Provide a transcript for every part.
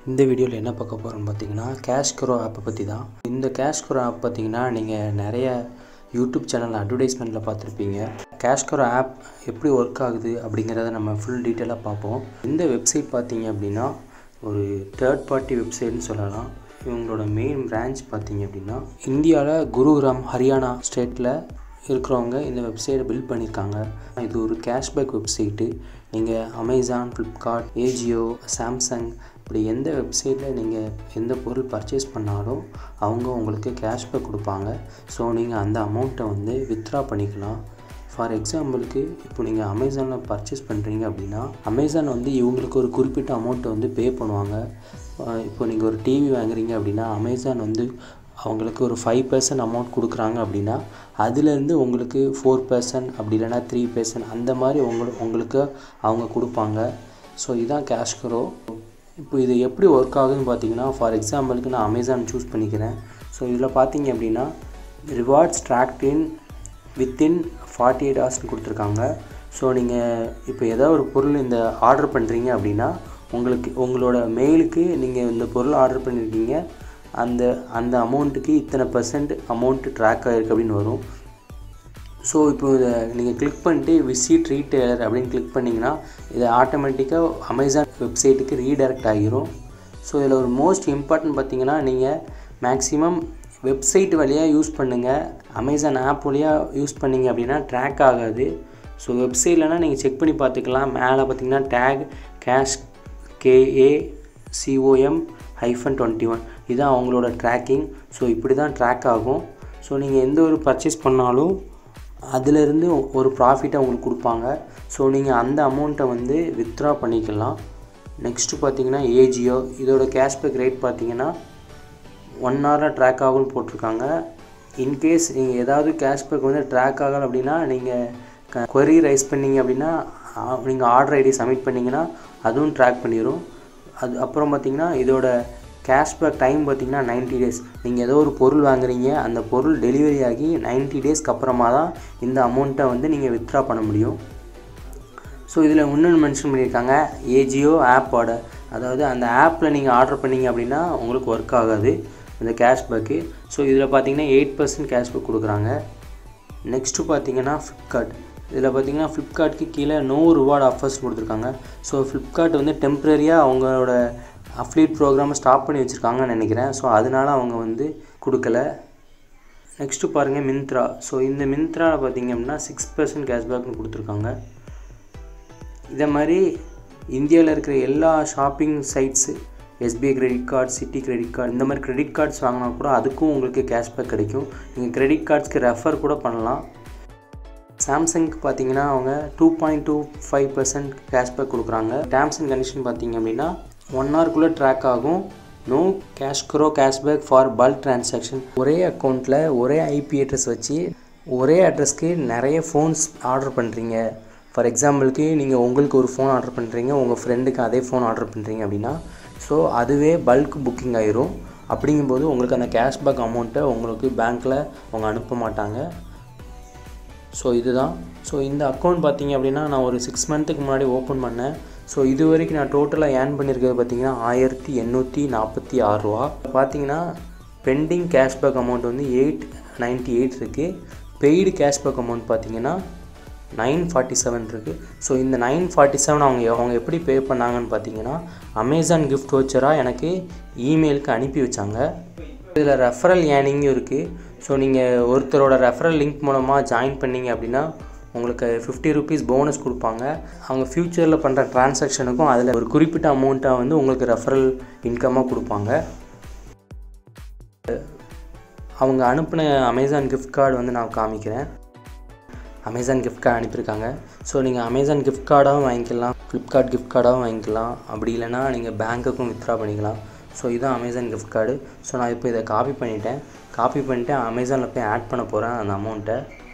இந்த வீடியோவில் என்ன பார்க்க போகிறோம்னு பார்த்தீங்கன்னா கேஷ்கரோ ஆப்பை பற்றி தான் இந்த கேஷ்கரோ ஆப் பார்த்தீங்கன்னா நீங்கள் நிறைய யூடியூப் சேனல் அட்வர்டைஸ்மெண்ட்டில் பார்த்துருப்பீங்க கேஷ்கரோ ஆப் எப்படி ஒர்க் ஆகுது அப்படிங்கிறத நம்ம ஃபுல் டீட்டெயிலாக பார்ப்போம் இந்த வெப்சைட் பார்த்தீங்க அப்படின்னா ஒரு தேர்ட் பார்ட்டி வெப்சைட்னு சொல்லலாம் இவங்களோட மெயின் பிரான்ச் பார்த்தீங்க அப்படின்னா இந்தியாவில் குருகிராம் ஹரியானா ஸ்டேட்டில் இருக்கிறவங்க இந்த வெப்சைட்டை பில்ட் பண்ணியிருக்காங்க இது ஒரு கேஷ்பேக் வெப்சைட்டு நீங்கள் அமேசான் ஃப்ளிப்கார்ட் ஏஜியோ சாம்சங் இப்படி எந்த வெப்சைட்டில் நீங்கள் எந்த பொருள் பர்ச்சேஸ் பண்ணாலும் அவங்க உங்களுக்கு கேஷ்பேக் கொடுப்பாங்க ஸோ நீங்கள் அந்த அமௌண்ட்டை வந்து வித்ட்ரா பண்ணிக்கலாம் ஃபார் எக்ஸாம்பிளுக்கு இப்போ நீங்கள் அமேசானில் பர்ச்சேஸ் பண்ணுறீங்க அப்படின்னா அமேசான் வந்து இவங்களுக்கு ஒரு குறிப்பிட்ட அமௌண்ட்டை வந்து பே பண்ணுவாங்க அஹ் இப்போ நீங்கள் ஒரு டிவி வாங்குறீங்க அப்படின்னா அமேசான் வந்து அவங்களுக்கு ஒரு ஃபைவ் பர்சன்ட் அமௌண்ட் கொடுக்குறாங்க அப்படின்னா அதுலேருந்து உங்களுக்கு ஃபோர் பர்சன்ட் அப்படி இல்லைன்னா த்ரீ பர்சன்ட் அந்த மாதிரி உங்களுக்கு உங்களுக்கு அவங்க கொடுப்பாங்க ஸோ இதுதான் கேஷ்கரோ இப்போ இது எப்படி ஒர்க் ஆகுதுன்னு பார்த்தீங்கன்னா ஃபார் எக்ஸாம்பிளுக்கு நான் அமேசான் சூஸ் பண்ணிக்கிறேன் ஸோ இதில் பார்த்தீங்க அப்படின்னா rewards tracked in within forty eight ஹவர்ஸ்னு கொடுத்துருக்காங்க ஸோ நீங்கள் இப்போ ஏதாவது ஒரு பொருள் இந்த ஆர்டர் பண்ணுறீங்க அப்படின்னா உங்களுக்கு உங்களோட மெயிலுக்கு நீங்கள் இந்த பொருள் ஆர்டர் பண்ணியிருக்கீங்க அந்த அந்த அமௌண்ட்டுக்கு இத்தனை பர்சன்ட் அமௌண்ட்டு ட்ராக் ஆகிருக்கு அப்படின்னு வரும் ஸோ இப்போ இதை நீங்கள் கிளிக் பண்ணிட்டு விசிட் ரீட்டைலர் அப்படின்னு கிளிக் பண்ணிங்கன்னா இது ஆட்டோமேட்டிக்காக அமேசான் வெப்சைட்டுக்கு ரீடைரக்ட் ஆகிரும் ஸோ இதில் ஒரு மோஸ்ட் இம்பார்ட்டன்ட் பார்த்தீங்கன்னா நீங்கள் மேக்ஸிமம் வெப்சைட் வழியாக யூஸ் பண்ணுங்கள் அமேசான் ஆப் வழியாக யூஸ் பண்ணீங்க அப்படின்னா ட்ராக் ஆகாது ஸோ வெப்சைட்லனா நீங்கள் செக் பண்ணி பார்த்துக்கலாம் மேலே பார்த்தீங்கன்னா tag cash K A C O M hyphen twenty one இதுதான் அவங்களோட ட்ராக்கிங் ஸோ இப்படி தான் ட்ராக் ஆகும் ஸோ நீங்கள் எந்த ஒரு பர்ச்சேஸ் பண்ணாலும் அதிலிருந்து ஒரு ப்ராஃபிட்டை உங்களுக்கு கொடுப்பாங்க ஸோ நீங்கள் அந்த அமௌண்ட்டை வந்து வித்ட்ரா பண்ணிக்கலாம் நெக்ஸ்ட்டு பார்த்தீங்கன்னா ஏஜியோ இதோட கேஷ்பேக் ரேட் பார்த்தீங்கன்னா ஒன் ஹவரில் ட்ராக் ஆகும்னு போட்டிருக்காங்க இன்கேஸ் நீங்கள் ஏதாவது கேஷ்பேக் வந்து ட்ராக் ஆகலை அப்படின்னா நீங்கள் கொரி ரைஸ் பண்ணீங்க அப்படின்னா நீங்கள் ஆர்டர் ஐடி சப்மிட் பண்ணிங்கன்னா அதுவும் ட்ராக் பண்ணிடும் அது அப்புறம் பார்த்தீங்கன்னா இதோட கேஷ்பேக் டைம் பார்த்தீங்கன்னா நைன்ட்டி டேஸ் நீங்கள் ஏதோ ஒரு பொருள் வாங்குறீங்க அந்த பொருள் டெலிவரி ஆகி நைன்ட்டி டேஸ்க்கு அப்புறமா தான் இந்த அமௌண்ட்டை வந்து நீங்கள் வித்ட்ரா பண்ண முடியும் ஸோ இதில் இன்னொன்று மென்ஷன் பண்ணியிருக்காங்க ஏஜியோ ஆப்போட அதாவது அந்த ஆப்பில் நீங்கள் ஆர்டர் பண்ணீங்க அப்படின்னா உங்களுக்கு ஒர்க் ஆகாது இந்த கேஷ்பேக்கு ஸோ இதில் பார்த்தீங்கன்னா எயிட் பர்சன்ட் கேஷ்பேக் கொடுக்குறாங்க நெக்ஸ்ட்டு பார்த்தீங்கன்னா ஃப்ளிப்கார்ட் இதில் பார்த்தீங்கன்னா ஃப்ளிப்கார்ட்க்கு கீழே நோ ரிவார்டு ஆஃபர்ஸ் கொடுத்துருக்காங்க ஸோ ஃப்ளிப்கார்ட் வந்து டெம்ப்ரரியாக அவங்களோட அஃப்லீட் ப்ரோக்ராமை ஸ்டாப் பண்ணி வச்சுருக்காங்கன்னு நினைக்கிறேன் ஸோ அதனால அவங்க வந்து கொடுக்கல நெக்ஸ்ட்டு பாருங்கள் மிந்த்ரா ஸோ இந்த மிந்த்ராவில் பார்த்தீங்க அப்படின்னா சிக்ஸ் பர்சன்ட் கேஷ்பேக்னு கொடுத்துருக்காங்க இதே மாதிரி இந்தியாவில் இருக்கிற எல்லா shopping sites SBI credit card Citi credit card இந்த மாதிரி கிரெடிட் கார்ட்ஸ் வாங்கினா கூட அதுக்கும் உங்களுக்கு கேஷ்பேக் கிடைக்கும் நீங்கள் கிரெடிட் கார்ட்ஸ்க்கு ரெஃபர் கூட பண்ணலாம் சாம்சங்க்கு பார்த்தீங்கன்னா அவங்க two point two five percent cashback கொடுக்குறாங்க டேர்ம்ஸ் அண்ட் கண்டிஷன் பார்த்தீங்க அப்படின்னா ஒன் ஹவர்க்குள்ளே ட்ராக் ஆகும் நோ கேஷ்க்ரோ கேஷ்பேக் ஃபார் பல்க் டிரான்சாக்ஷன் ஒரே அக்கௌண்ட்டில் ஒரே ஐபி அட்ரஸ் வச்சு ஒரே அட்ரஸ்க்கு நிறைய ஃபோன்ஸ் ஆர்டர் பண்ணுறீங்க ஃபார் எக்ஸாம்பிளுக்கு நீங்கள் உங்களுக்கு ஒரு ஃபோன் ஆர்டர் பண்ணுறீங்க உங்கள் ஃப்ரெண்டுக்கு அதே ஃபோன் ஆர்டர் பண்ணுறீங்க அப்படின்னா ஸோ அதுவே பல்க் புக்கிங் ஆயிரும் அப்படிங்கும்போது உங்களுக்கு அந்த கேஷ்பேக் அமௌண்ட்டை உங்களுக்கு பேங்க்கில் அவங்க அனுப்ப மாட்டாங்க ஸோ இதுதான் ஸோ இந்த அக்கௌண்ட் பார்த்தீங்க அப்படின்னா நான் ஒரு சிக்ஸ் மந்த்துக்கு முன்னாடி ஓப்பன் பண்ணேன் ஸோ இது வரைக்கும் நான் டோட்டலாக ஏர்ன் பண்ணியிருக்கிறது பார்த்தீங்கன்னா ஆயிரத்தி எண்ணூற்றி நாற்பத்தி ஆறு ரூபா பார்த்தீங்கன்னா பெண்டிங் கேஷ்பேக் அமௌண்ட் வந்து எயிட் நைன்ட்டி எயிட் இருக்குது பெய்டு கேஷ்பேக் அமௌண்ட் பார்த்தீங்கன்னா நைன் ஃபார்ட்டி செவன் இருக்குது ஸோ இந்த நைன் ஃபார்ட்டி செவன் அவங்க அவங்க எப்படி பே பண்ணாங்கன்னு பார்த்தீங்கன்னா அமேசான் கிஃப்ட் வச்சராக எனக்கு இமெயிலுக்கு அனுப்பி வச்சாங்க இதில் ரெஃபரல் ஏர்னிங்கும் இருக்குது ஸோ நீங்கள் ஒருத்தரோட ரெஃபரல் லிங்க் மூலமாக ஜாயின் பண்ணீங்க அப்படின்னா உங்களுக்கு ஃபிஃப்டி ருபீஸ் போனஸ் கொடுப்பாங்க அவங்க ஃப்யூச்சரில் பண்ணுற டிரான்சாக்ஷனுக்கும் அதில் ஒரு குறிப்பிட்ட அமௌண்ட்டாக வந்து உங்களுக்கு ரெஃபரல் இன்கமாக கொடுப்பாங்க அவங்க அனுப்பின அமேசான் கிஃப்ட் கார்டு வந்து நான் காமிக்கிறேன் அமேசான் கிஃப்ட் கார்டு அனுப்பியிருக்காங்க ஸோ நீங்கள் அமேசான் கிஃப்ட் கார்டாகவும் வாங்கிக்கலாம் ஃப்ளிப்கார்ட் கிஃப்ட் கார்டாகவும் வாங்கிக்கலாம் அப்படி இல்லைனா நீங்கள் பேங்க்குக்கும் வித்ட்ரா பண்ணிக்கலாம் ஸோ இதுதான் அமேசான் கிஃப்ட் கார்டு ஸோ நான் இப்போ இதை காப்பி பண்ணிட்டேன் காப்பி பண்ணிட்டு அமேசானில் போய் ஆட் பண்ண போகிறேன் அந்த அமௌண்ட்டை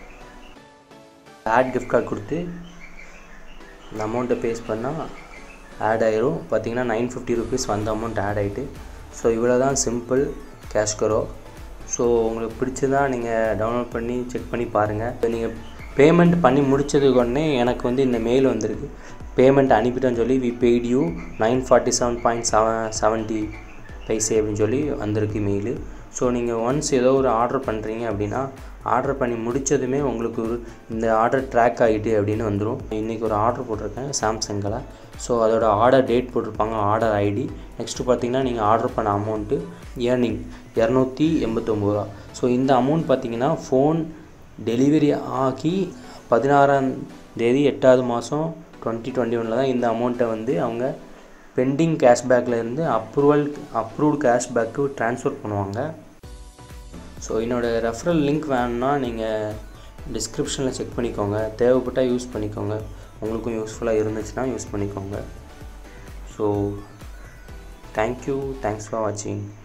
ஆட் கிஃப்ட் கார்டு கொடுத்து அந்த அமௌண்ட்டை பேஸ் பண்ணால் ஆட் ஆயிரும் பார்த்தீங்கன்னா நைன் ஃபிஃப்டி ருபீஸ் வந்த அமௌண்ட் ஆட் ஆகிட்டு ஸோ இவ்வளோ தான் சிம்பிள் கேஷ்கரோ ஸோ உங்களுக்கு பிடிச்சதா நீங்கள் டவுன்லோட் பண்ணி செக் பண்ணி பாருங்கள் நீங்கள் பேமெண்ட் பண்ணி முடிச்சதுக்கு உடனே எனக்கு வந்து இந்த மெயில் வந்திருக்கு பேமெண்ட் அனுப்பிட்டோன்னு சொல்லி we paid you nine forty seven point seven seventy paise அப்படின்னு சொல்லி வந்திருக்கு மெயிலு ஸோ நீங்கள் ஒன்ஸ் ஏதோ ஒரு ஆர்டர் பண்ணுறீங்க அப்படின்னா ஆர்டர் பண்ணி முடித்ததுமே உங்களுக்கு ஒரு இந்த ஆர்டர் ட்ராக் ஆகிட்டு அப்படின்னு வந்துடும் இன்றைக்கி ஒரு ஆர்டர் போட்டிருக்கேன் சாம்சங்கில் ஸோ அதோட ஆர்டர் டேட் போட்டிருப்பாங்க ஆர்டர் ஐடி நெக்ஸ்ட்டு பார்த்தீங்கன்னா நீங்கள் ஆர்டர் பண்ண அமௌண்ட்டு ஏர்னிங் இரநூத்தி எண்பத்தொம்பது ரூபா ஸோ இந்த அமௌண்ட் பார்த்தீங்கன்னா ஃபோன் டெலிவரி ஆகி பதினாறாம் தேதி எட்டாவது மாதம் டுவெண்ட்டி டுவெண்ட்டி ஒனில் தான் இந்த அமௌண்ட்டை வந்து அவங்க பெண்டிங் கேஷ்பேக்கில் இருந்து அப்ரூவல் அப்ரூவ்டு கேஷ்பேக்கு ட்ரான்ஸ்ஃபர் பண்ணுவாங்க ஸோ என்னோடய ரெஃபரல் லிங்க் வேணும்னா நீங்கள் டிஸ்கிரிப்ஷனில் செக் பண்ணிக்கோங்க தேவைப்பட்டால் யூஸ் பண்ணிக்கோங்க உங்களுக்கும் யூஸ்ஃபுல்லாக இருந்துச்சுன்னா யூஸ் பண்ணிக்கோங்க ஸோ தேங்க்யூ தேங்க்ஸ் ஃபார் வாட்சிங்